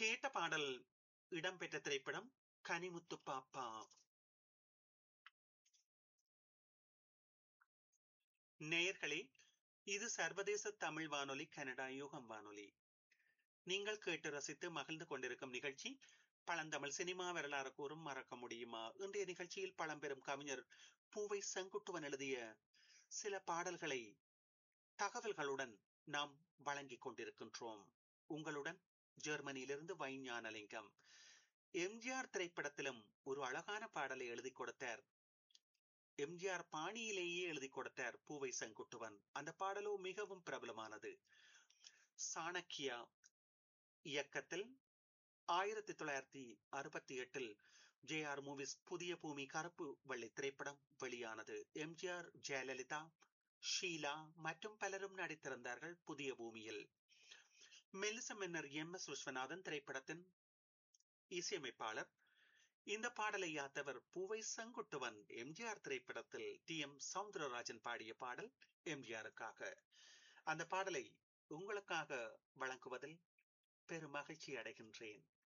கேட்ட பாடல் இடம்பெற்ற திரைப்படம் கனிமுத்து பாப்பா நேயர்களே இது சர்வதேச தமிழ் வானொலி கனடா யூகம் வானொலி நீங்கள் கேட்டு ரசித்து மகிழ்ந்து கொண்டிருக்கும் நிகழ்ச்சி பழந்தமிழ் சினிமா வரலாறு கூறும் மறக்க முடியுமா இன்றைய நிகழ்ச்சியில் பழம்பெரும் கவிஞர் பூவை செங்குட்டுவன் எழுதிய சில பாடல்களை தகவல்களுடன் நாம் வழங்கிக் கொண்டிருக்கின்றோம் உங்களுடன் ஜெர்மனியிலிருந்து வைஞானலிங்கம் எம்ஜிஆர் திரைப்படத்திலும் ஒரு அழகான பாடலை எழுதி கொடுத்தார் எம்ஜிஆர் பாணியிலேயே எழுதி கொடுத்தார் பூவை செங்குட்டுவன் அந்த பாடலோ மிகவும் பிரபலமானது சாணக்கியா இயக்கத்தில் ஆயிரத்தி தொள்ளாயிரத்தி அறுபத்தி எட்டில் ஜே ஆர் மூவிஸ் புதிய பூமி கருப்பு வெள்ளை திரைப்படம் வெளியானது எம்ஜிஆர் ஜெயலலிதா ஷீலா மற்றும் பலரும் நடித்திருந்தார்கள் புதிய பூமியில் மெல்லிச மன்னர் எம் எஸ் விஸ்வநாதன் திரைப்படத்தின் இசையமைப்பாளர் இந்த பாடலை யாத்தவர் பூவை செங்குட்டுவன் எம்ஜிஆர் திரைப்படத்தில் டி எம் சவுந்தரராஜன் பாடிய பாடல் எம்ஜிஆருக்காக அந்த பாடலை உங்களுக்காக வழங்குவதில் பெரும் மகிழ்ச்சி அடைகின்றேன்